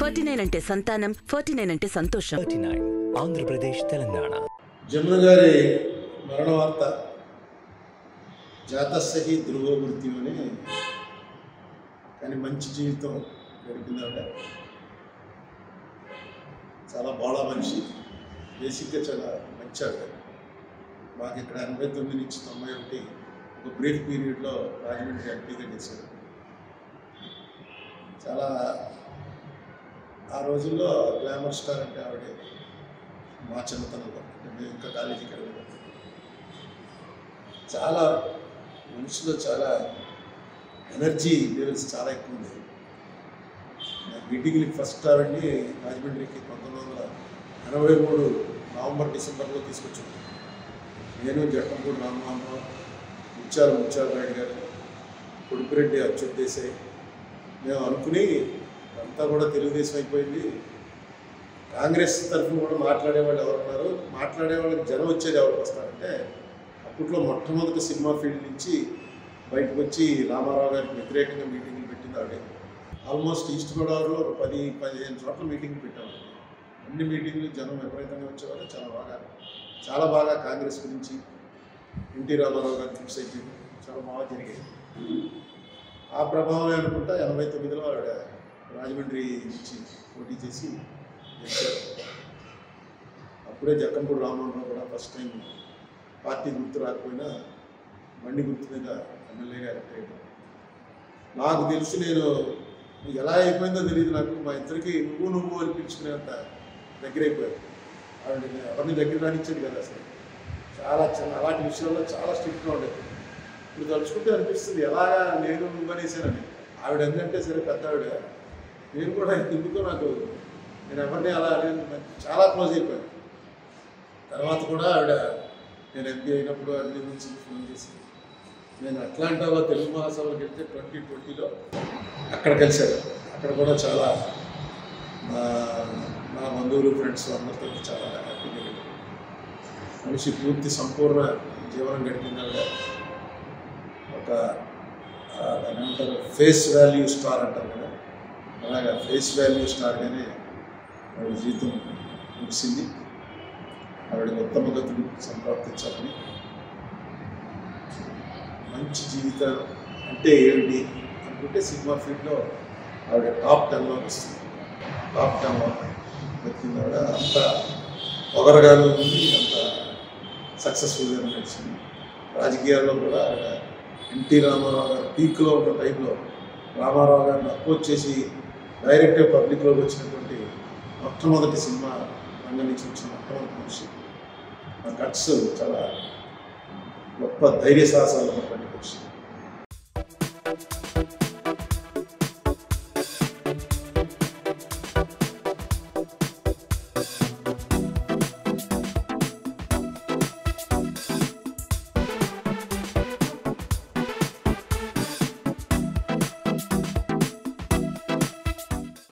Forty nine అంటే సంతానం forty nine అంటే సంతోషం థర్టీ నైన్ ఆంధ్రప్రదేశ్ తెలంగాణ జమున గారి మరణ వార్త జాతసహి ధ్రువ మృత్యు అని కానీ మంచి జీవితం గడిపిందావిడ చాలా బాగా మనిషి బేసిక్గా చాలా మంచి ఆవిడ మాకు ఇక్కడ ఎనభై తొమ్మిది నుంచి తొంభై ఒకటి ఒక బ్రీఫ్ పీరియడ్లో రాజమండ్రి ఎంపీగా చేశారు చాలా ఆ రోజుల్లో గ్లామర్ స్టార్ అంటే ఆవిడే మా చిన్నతనంలో అంటే మేము ఇంకా కాలేజీకి వెళ్ళలేదు చాలా మనిషిలో చాలా ఎనర్జీ లెవెల్స్ చాలా ఎక్కువ ఉండేవి మీటింగ్లకి ఫస్ట్ ఆవిడ్ని రాజమండ్రికి పంతొమ్మిది వందల ఎనభై మూడు నవంబర్ డిసెంబర్లో తీసుకొచ్చాను నేను జట్టంపూడి రామ్మోహన్ రావు ముత్యాల ముత్యాల నాయుడు గారు కొడుకురెడ్డి అచ్యుత్ దేశాయ్ మేము అనుకుని అంతా కూడా తెలుగుదేశం అయిపోయింది కాంగ్రెస్ తరఫున కూడా మాట్లాడేవాళ్ళు ఎవరు ఉన్నారు మాట్లాడే వాళ్ళకి జనం వచ్చేది ఎవరికి వస్తారంటే అప్పట్లో మొట్టమొదటి సినిమా ఫీల్డ్ నుంచి బయటకు వచ్చి రామారావు గారికి వ్యతిరేకంగా మీటింగ్లు పెట్టింది ఆవిడే ఆల్మోస్ట్ ఈస్ట్ గోదావరిలో ఒక పది పదిహేను చోట్ల మీటింగ్లు పెట్టాము అన్ని మీటింగ్లు జనం విపరీతంగా వచ్చేవారు చాలా బాగా చాలా బాగా కాంగ్రెస్ గురించి ఎన్టీ రామారావు గారి గురించి అయితే చాలా బాగా జరిగాయి ఆ ప్రభావమే అనుకుంటా ఎనభై తొమ్మిదిలో ఆవిడ రాజమండ్రి నుంచి పోటీ చేసి గెలిచారు అప్పుడే జక్కంపూడి రామోహన్ రావు కూడా ఫస్ట్ టైం పార్టీ గుర్తు రాకపోయినా బండి గుర్తు మీద ఎమ్మెల్యేగా ఎలక్ట్ అయ్యాడు నాకు తెలిసి నేను ఎలా అయిపోయిందో తెలియదు నాకు మా ఇద్దరికి నువ్వు నువ్వు అని పిలుచుకునేంత దగ్గర అయిపోయారు ఆవిడ ఎవరిని దగ్గర రానిచ్చేది కదా అసలు చాలా చిన్న అలాంటి విషయాల్లో చాలా స్ట్రిక్ట్గా ఉండేది ఇప్పుడు తలుచుకుంటే అనిపిస్తుంది ఎలాగా నేను నువ్వు అనేసానని ఆవిడ ఎందుకంటే సరే పెద్ద ఆవిడ నేను కూడా ఎందుకో నాకు నేను ఎవరిని అలా అనేది నాకు చాలా క్లోజ్ అయిపోయాను తర్వాత కూడా ఆవిడ నేను ఎంపీ అయినప్పుడు అన్ని నుంచి ఫోన్ చేసి నేను అట్లాంటాలో తెలుగు మహాసభలకు వెళ్తే ట్వంటీ ట్వంటీలో అక్కడ కలిశారు అక్కడ కూడా చాలా నా నా బంధువులు ఫ్రెండ్స్ అందరితో చాలా హ్యాపీగా గడిపాను. మనిషి పూర్తి సంపూర్ణ జీవనం గడిపింది ఆవిడ ఒక ఆ, దాన్ని ఏమంటారు ఫేస్ వాల్యూ స్టార్ అంటారు కదా అలాగా ఫేస్ వాల్యూ స్టార్గానే ఆవిడ జీవితం ముగిసింది ఆవిడ ఉత్తమ గతులు సంప్రాప్తించాలని మంచి జీవితం అంటే ఏమిటి అనుకుంటే సినిమా ఫీల్డ్లో ఆవిడ టాప్ టెన్లో వస్తుంది టాప్ టెన్లో బతికింది ఆవిడ అంత పొగరగాను ఉంది అంత సక్సెస్ఫుల్గా నడిచింది రాజకీయాల్లో కూడా ఆవిడ ఎన్టీ రామారావు గారు పీక్లో ఉన్న టైంలో రామారావు గారిని అపోజ్ చేసి డైరెక్ట్గా పబ్లిక్లోకి వచ్చినటువంటి మొట్టమొదటి సినిమా రంగం నుంచి వచ్చిన మొట్టమొదటి మనిషి ఆ గట్స్ చాలా గొప్ప ధైర్య సాహసాలు ఉన్నటువంటి మనిషి